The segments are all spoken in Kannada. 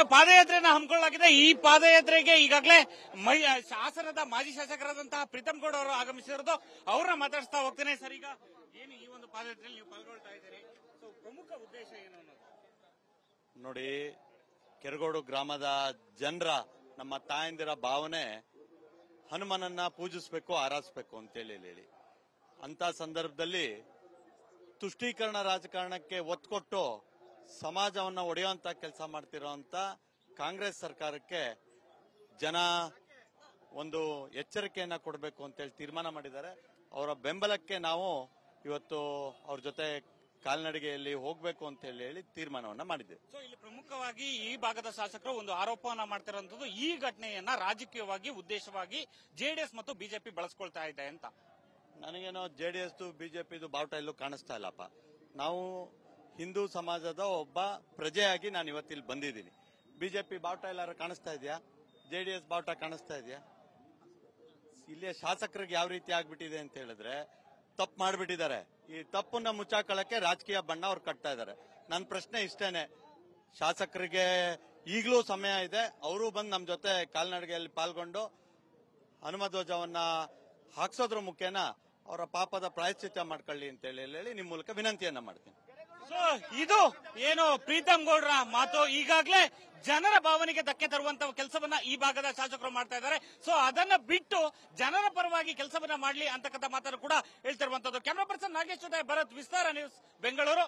ಪಾದಯಾತ್ರೆಯನ್ನ ಹಮ್ಮಿಕೊಳ್ಳಲಾಗಿದೆ ಈ ಪಾದಯಾತ್ರೆಗೆ ಈಗಾಗಲೇ ಮೈ ಹಾಸನದ ಮಾಜಿ ಶಾಸಕರಾದಂತಹ ಪ್ರೀತಮ್ ಗೌಡ ಅವರು ಆಗಮಿಸಿರೋದು ಅವ್ರನ್ನ ಮಾತಾಡಿಸ್ತಾ ಹೋಗ್ತೇನೆ ಸರ್ ಈಗ ಏನು ಈ ಒಂದು ಪಾದಯಾತ್ರೆಯಲ್ಲಿ ನೀವು ಪಾಲ್ಗೊಳ್ತಾ ಇದ್ದೀರಿ ಸೊ ಪ್ರಮುಖ ಉದ್ದೇಶ ಏನು ಅನ್ನೋದು ನೋಡಿ ಕೆರಗೋಡು ಗ್ರಾಮದ ಜನರ ನಮ್ಮ ತಾಯಂದಿರ ಭಾವನೆ ಹನುಮನನ್ನ ಪೂಜಿಸ್ಬೇಕು ಆರಾಧಿಸ್ಬೇಕು ಅಂತೇಳಿ ಹೇಳಿ ಅಂತ ಸಂದರ್ಭದಲ್ಲಿ ತುಷ್ಟೀಕರಣ ರಾಜಕಾರಣಕ್ಕೆ ಒತ್ತು ಕೊಟ್ಟು ಸಮಾಜವನ್ನ ಒಡೆಯುವಂತ ಕೆಲಸ ಮಾಡ್ತಿರೋಂತ ಕಾಂಗ್ರೆಸ್ ಸರ್ಕಾರಕ್ಕೆ ಜನ ಒಂದು ಎಚ್ಚರಿಕೆಯನ್ನ ಕೊಡಬೇಕು ಅಂತೇಳಿ ತೀರ್ಮಾನ ಮಾಡಿದ್ದಾರೆ ಅವರ ಬೆಂಬಲಕ್ಕೆ ನಾವು ಇವತ್ತು ಅವ್ರ ಜೊತೆ ಕಾಲ್ನಡಿಗೆಯಲ್ಲಿ ಹೋಗ್ಬೇಕು ಅಂತ ಹೇಳಿ ಹೇಳಿ ತೀರ್ಮಾನವನ್ನ ಮಾಡಿದ್ದೇವೆ ಸೊ ಇಲ್ಲಿ ಪ್ರಮುಖವಾಗಿ ಈ ಭಾಗದ ಶಾಸಕರು ಒಂದು ಆರೋಪವನ್ನ ಮಾಡ್ತಿರೋಂಥದ್ದು ಈ ಘಟನೆಯನ್ನ ರಾಜಕೀಯವಾಗಿ ಉದ್ದೇಶವಾಗಿ ಜೆಡಿಎಸ್ ಮತ್ತು ಬಿಜೆಪಿ ಬಳಸ್ಕೊಳ್ತಾ ಇದೆ ಅಂತ ನನಗೇನೋ ಜೆ ಡಿ ಎಸ್ ಬಿಜೆಪಿದು ಬಾವುಟ ಎಲ್ಲೂ ಕಾಣಿಸ್ತಾ ಇಲ್ಲಪ್ಪ ನಾವು ಹಿಂದೂ ಸಮಾಜದ ಒಬ್ಬ ಪ್ರಜೆಯಾಗಿ ನಾನು ಇವತ್ತಿಲ್ಲಿ ಬಂದಿದ್ದೀನಿ ಬಿಜೆಪಿ ಬಾವುಟ ಎಲ್ಲಾರು ಕಾಣಿಸ್ತಾ ಇದೆಯಾ ಜೆ ಡಿ ಎಸ್ ಬಾವುಟ ಕಾಣಿಸ್ತಾ ಇದೆಯಾ ಇಲ್ಲಿಯ ಶಾಸಕರಿಗೆ ಯಾವ ರೀತಿ ಆಗ್ಬಿಟ್ಟಿದೆ ಅಂತ ಹೇಳಿದ್ರೆ ತಪ್ಪು ಮಾಡ್ಬಿಟ್ಟಿದ್ದಾರೆ ಈ ತಪ್ಪನ್ನ ಮುಚ್ಚಾಕೊಳ್ಳಕ್ಕೆ ರಾಜಕೀಯ ಬಣ್ಣ ಅವ್ರು ಕಟ್ತಾ ಇದ್ದಾರೆ ನನ್ನ ಪ್ರಶ್ನೆ ಇಷ್ಟೇನೆ ಶಾಸಕರಿಗೆ ಈಗಲೂ ಸಮಯ ಇದೆ ಅವರು ಬಂದು ನಮ್ಮ ಜೊತೆ ಕಾಲ್ನಡಿಗೆಯಲ್ಲಿ ಪಾಲ್ಗೊಂಡು ಹನುಮ ಧ್ವಜವನ್ನ ಹಾಕ್ಸೋದ್ರ ಮುಖೇನ ಅವರ ಪಾಪದ ಪ್ರಾಯಶ್ಚಿತ್ತ ಮಾಡ್ಕೊಳ್ಳಿ ಅಂತ ಹೇಳಿ ಹೇಳಿ ನಿಮ್ಮ ಮೂಲಕ ವಿನಂತಿಯನ್ನ ಮಾಡ್ತೀನಿ ಸೊ ಇದು ಏನು ಪ್ರೀತಮ್ ಗೌಡ್ರ ಮಾತು ಈಗಾಗಲೇ ಜನರ ಭಾವನೆಗೆ ಧಕ್ಕೆ ತರುವಂತ ಕೆಲಸವನ್ನ ಈ ಭಾಗದ ಶಾಸಕರು ಮಾಡ್ತಾ ಇದ್ದಾರೆ ಸೊ ಅದನ್ನ ಬಿಟ್ಟು ಜನರ ಪರವಾಗಿ ಕೆಲಸವನ್ನ ಮಾಡಲಿ ಅಂತಕ್ಕಂಥ ಮಾತನ್ನು ಕೂಡ ಹೇಳ್ತಿರುವಂತದ್ದು ಕ್ಯಾಮರಾ ಪರ್ಸನ್ ನಾಗೇಶ್ ಜೊತೆ ಭರತ್ ವಿಸ್ತಾರ ನ್ಯೂಸ್ ಬೆಂಗಳೂರು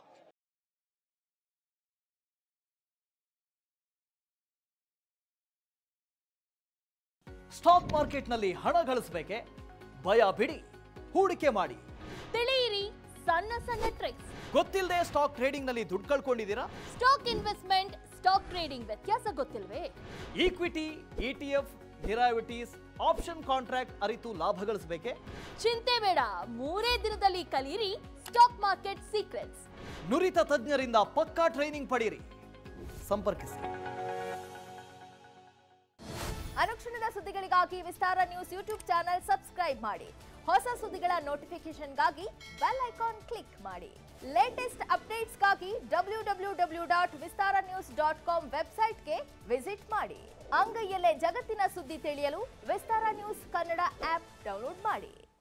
ಸ್ಟಾಕ್ ಮಾರ್ಕೆಟ್ನಲ್ಲಿ ಹಣ ಗಳಿಸಬೇಕೆ ಭಯ ಬಿಡಿ ಹೂಡಿಕೆ ಮಾಡಿ ತಿಳಿಯಿರಿ ಸಣ್ಣ ಸಣ್ಣ ಟ್ರಿಕ್ಸ್ ಗೊತ್ತಿಲ್ಲದೆ ಸ್ಟಾಕ್ ಟ್ರೇಡಿಂಗ್ನಲ್ಲಿ ದುಡ್ಡು ಕಳ್ಕೊಂಡಿದ್ದೀರಾ ಸ್ಟಾಕ್ ಇನ್ವೆಸ್ಟ್ಮೆಂಟ್ ಸ್ಟಾಕ್ ಟ್ರೇಡಿಂಗ್ ವ್ಯತ್ಯಾಸ ಗೊತ್ತಿಲ್ವೇ equity ETF derivatives option contract ಅರಿತು ಲಾಭ ಗಳಿಸಬೇಕೆ ಚಿಂತೆ ಬೇಡ ಮೂರೇ ದಿನದಲ್ಲಿ ಕಲಿಯಿರಿ ಸ್ಟಾಕ್ ಮಾರ್ಕೆಟ್ ಸೀಕ್ರೆಟ್ಸ್ ನುರಿತ ತಜ್ಞರಿಂದ ಪಕ್ಕಾ ಟ್ರೈನಿಂಗ್ ಪಡೆಯಿರಿ ಸಂಪರ್ಕಿಸಿ ಅನುಕ್ಷಣದ ಸುದ್ದಿಗಳಿಗಾಗಿ Vistara news YouTube channel subscribe ಮಾಡಿ ಹೊಸ ಸುದ್ದಿಗಳ ನೋಟಿಫಿಕೇಶನ್ಗಾಗಿ ಬೆಲ್ ಐಕಾನ್ ಕ್ಲಿಕ್ ಮಾಡಿ ಲೇಟೆಸ್ಟ್ ಅಪ್ಡೇಟ್ಸ್ಗಾಗಿ W W W dot Vistara news dot com ವೆಬ್ಸೈಟ್ಗೆ ವಿಸಿಟ್ ಮಾಡಿ ಅಂಗೈಯಲ್ಲೇ ಜಗತ್ತಿನ ಸುದ್ದಿ ತಿಳಿಯಲು Vistara news Kannada app download ಮಾಡಿ